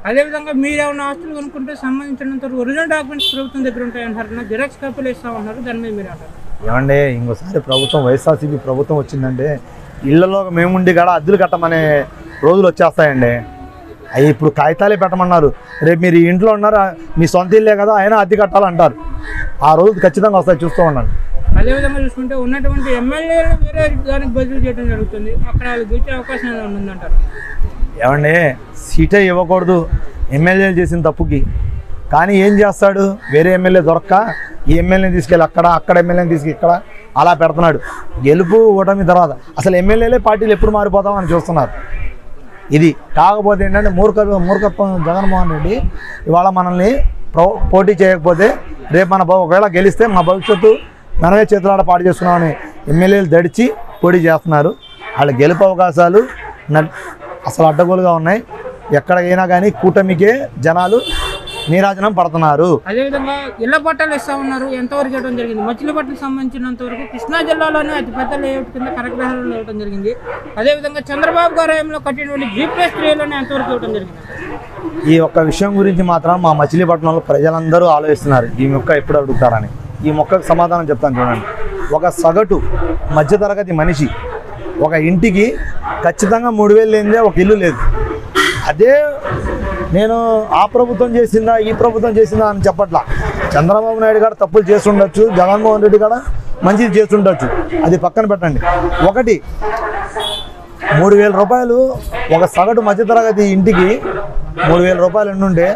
అదేవిధంగా మీరు ఏమైనా ఆస్తులు కొనుక్కుంటే సంబంధించినంత వరకు ఒరిజినల్ డాక్యుమెంట్స్ ప్రభుత్వం దగ్గర ఉంటాయి అంటారు జిరాక్స్ కాపీలు ఇస్తామన్నారు దాని మీద మీరు అంటారు ఏమండి ఇంకోసారి ప్రభుత్వం వైఎస్ఆర్సీపీ ప్రభుత్వం వచ్చిందంటే ఇళ్లలో మేముండి కాడ అద్దెలు కట్టమనే రోజులు వచ్చేస్తాయండి అవి ఇప్పుడు కాగితాలే పెట్టమన్నారు రేపు మీరు ఈ ఇంట్లో ఉన్నారు మీ సొంత ఇల్లే కదా అయినా అద్దె కట్టాలంటారు ఆ రోజు ఖచ్చితంగా వస్తాయి చూస్తూ ఉండండి అదేవిధంగా చూసుకుంటే ఉన్నటువంటి ఎమ్మెల్యేలు వేరే దానికి బదిలీ చేయడం జరుగుతుంది అక్కడ వాళ్ళు గెలిచే అవకాశం ఏమైనా ఉందంటారు ఏమండి సీటే ఇవ్వకూడదు ఎమ్మెల్యేలు చేసిన తప్పుకి కానీ ఏం చేస్తాడు వేరే ఎమ్మెల్యే దొరక్క ఈ ఎమ్మెల్యేని తీసుకెళ్ళి అక్కడ అక్కడ ఎమ్మెల్యేని తీసుకెళ్ళి ఇక్కడ అలా పెడుతున్నాడు గెలుపు ఓటమి తర్వాత అసలు ఎమ్మెల్యేలే పార్టీలు ఎప్పుడు మారిపోతామని చూస్తున్నారు ఇది కాకపోతే ఏంటంటే మూర్ఖ మూర్ఖత్వం జగన్మోహన్ రెడ్డి ఇవాళ మనల్ని ప్రో పోటీ చేయకపోతే రేపు మన భవ- ఒకవేళ గెలిస్తే మా భవిష్యత్తు మనమే చేతులాడ పాటు చేసుకున్నామని ఎమ్మెల్యేలు దడిచి పోటీ చేస్తున్నారు వాళ్ళ గెలుపు అవకాశాలు న- అసలు అడ్డగోలుగా ఉన్నాయి ఎక్కడికైనా కానీ కూటమికే జనాలు నీరాజనం పడుతున్నారు అదేవిధంగా ఇళ్ల పట్టాలు ఇస్తామన్నారు ఎంతవరకు ఇవ్వడం జరిగింది మచిలీపట్నం సంబంధించినంత వరకు కృష్ణా జిల్లాలోనే అతిపెద్ద లేఅవుట్ కింద కనకరహారంలో ఇవ్వడం జరిగింది అదేవిధంగా చంద్రబాబు గారి హయాంలో కట్టినటువంటి జీ ప్లస్ త్రీలోనే ఎంతవరకు ఇవ్వడం జరిగింది ఈ ఒక్క విషయం గురించి మాత్రం మా మచిలీపట్నంలో ప్రజలందరూ ఆలోచిస్తున్నారు ఈ మొక్క ఎప్పుడు అడుగుతారని ఈ మొక్కకు సమాధానం చెప్తాను చూడండి ఒక సగటు మధ్యతరగతి మనిషి ఒక ఇంటికి ఖచ్చితంగా మూడు వేలు లేనిదే ఒక ఇల్లు లేదు అదే నేను ఆ ప్రభుత్వం చేసిందా ఈ ప్రభుత్వం చేసిందా అని చెప్పట్లా చంద్రబాబు నాయుడు గారు తప్పులు చేస్తుండొచ్చు జగన్మోహన్ రెడ్డి కూడా మంచిది చేస్తుండొచ్చు అది పక్కన పెట్టండి ఒకటి మూడు వేల రూపాయలు ఒక సగటు మధ్యతరగతి ఇంటికి మూడు వేల రూపాయలు ఉండుంటే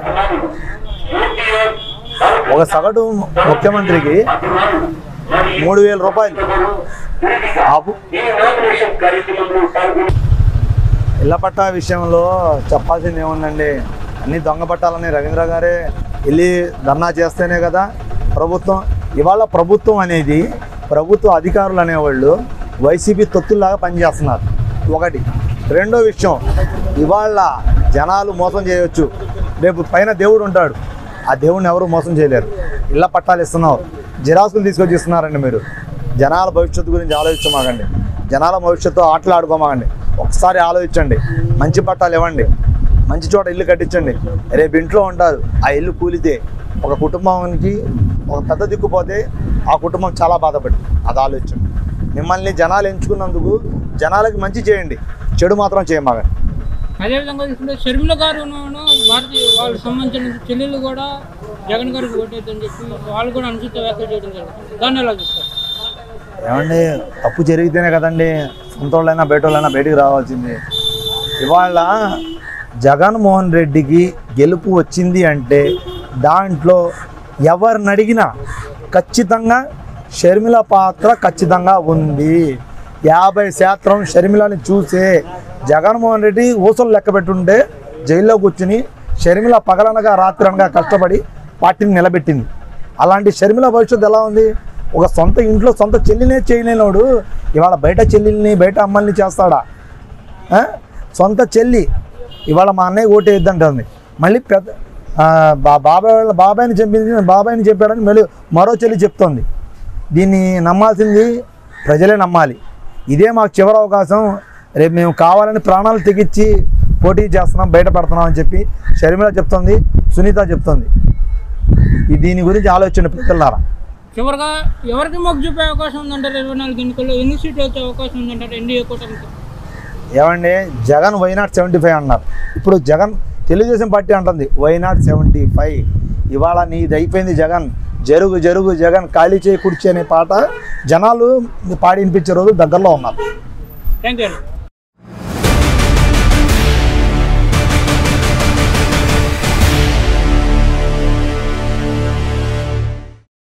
ఒక సగటు ముఖ్యమంత్రికి మూడు వేల రూపాయలు ఆపు ఇళ్ల పట్టా విషయంలో చెప్పాల్సింది ఏముందండి అన్ని దొంగ పట్టాలని రవీంద్ర గారే వెళ్ళి ధర్నా చేస్తేనే కదా ప్రభుత్వం ఇవాళ ప్రభుత్వం అనేది ప్రభుత్వ అధికారులు అనేవాళ్ళు వైసీపీ తొత్తుల్లాగా పనిచేస్తున్నారు ఒకటి రెండో విషయం ఇవాళ జనాలు మోసం చేయొచ్చు రేపు పైన దేవుడు ఉంటాడు ఆ దేవుడిని ఎవరు మోసం చేయలేరు ఇళ్ళ పట్టాలు ఇస్తున్నావు జిరాసులు తీసుకొచ్చి ఇస్తున్నారండి మీరు జనాల భవిష్యత్తు గురించి ఆలోచించమాకండి జనాల భవిష్యత్తు ఆటలు ఆడుకోమాకండి ఒకసారి ఆలోచించండి మంచి పట్టాలు ఇవ్వండి మంచి చోట ఇల్లు కట్టించండి రేపు ఇంట్లో ఉంటారు ఆ ఇల్లు కూలితే ఒక కుటుంబానికి ఒక పెద్ద దిక్కుపోతే ఆ కుటుంబం చాలా బాధపడుతుంది అది ఆలోచించండి మిమ్మల్ని జనాలు ఎంచుకున్నందుకు జనాలకి మంచి చేయండి చెడు మాత్రం చేయమాకండి అదేవిధంగా చూసుకుంటే షర్మిల గారు భారతీయ వాళ్ళకి సంబంధించిన చెల్లెళ్ళు కూడా జగన్ గారికి ఓటేద్దని చెప్పి వాళ్ళు కూడా అనుచిత వ్యాఖ్యలు చేయడం జరుగుతుంది దాన్ని ఎలా చూస్తారు ఏమండి తప్పు జరిగితేనే కదండి సొంత వాళ్ళైనా బయట వాళ్ళైనా బయటికి రావాల్సింది ఇవాళ జగన్మోహన్ రెడ్డికి గెలుపు వచ్చింది అంటే దాంట్లో ఎవరిని అడిగినా ఖచ్చితంగా షర్మిల పాత్ర ఖచ్చితంగా ఉంది యాభై శాతం షర్మిలని చూసే జగన్మోహన్ రెడ్డి ఊసలు లెక్క పెట్టుంటే జైల్లో కూర్చుని షర్మిల పగలనగా రాత్రనగా కష్టపడి పార్టీని నిలబెట్టింది అలాంటి షర్మిల భవిష్యత్తు ఎలా ఉంది ఒక సొంత ఇంట్లో సొంత చెల్లినే చేయలేనోడు ఇవాళ బయట చెల్లిని బయట అమ్మల్ని చేస్తాడా ఆ? సొంత చెల్లి ఇవాళ మా అన్నయ్య ఓటు వేద్దంటుంది మళ్ళీ పెద్ద ఆ, బా బాబాయ్ వాళ్ళ బాబాయ్ని చెప్పింది బాబాయ్ని చెప్పాడని మళ్ళీ మరో చెల్లి చెప్తోంది దీన్ని నమ్మాల్సింది ప్రజలే నమ్మాలి ఇదే మాకు చివరి అవకాశం రేపు మేము కావాలని ప్రాణాలు తెగించి పోటీ చేస్తున్నాం బయట పెడుతున్నాం అని చెప్పి షర్మిల చెప్తోంది సునీత చెప్తోంది ఈ దీని గురించి ఆలోచన ప్రజలారా చివరిగా ఎవరికి మొగ్గు చూపే అవకాశం ఉందంటారు ఇరవై నాలుగు ఎన్నికల్లో ఎన్ని సీట్లు వచ్చే అవకాశం ఉందంటారు ఎన్డీఏ కూటమికి ఏమండి Jagan why not seventy five అన్నారు ఇప్పుడు జగన్ తెలుగుదేశం పార్టీ అంటుంది వై నాట్ సెవెంటీ ఫైవ్ ఇవాళ నీది అయిపోయింది జగన్ జరుగు జరుగు జగన్ ఖాళీ చేయి కుర్చీ అనే పాట జనాలు పాడి వినిపించే రోజు దగ్గరలో ఉన్నారు థ్యాంక్ యూ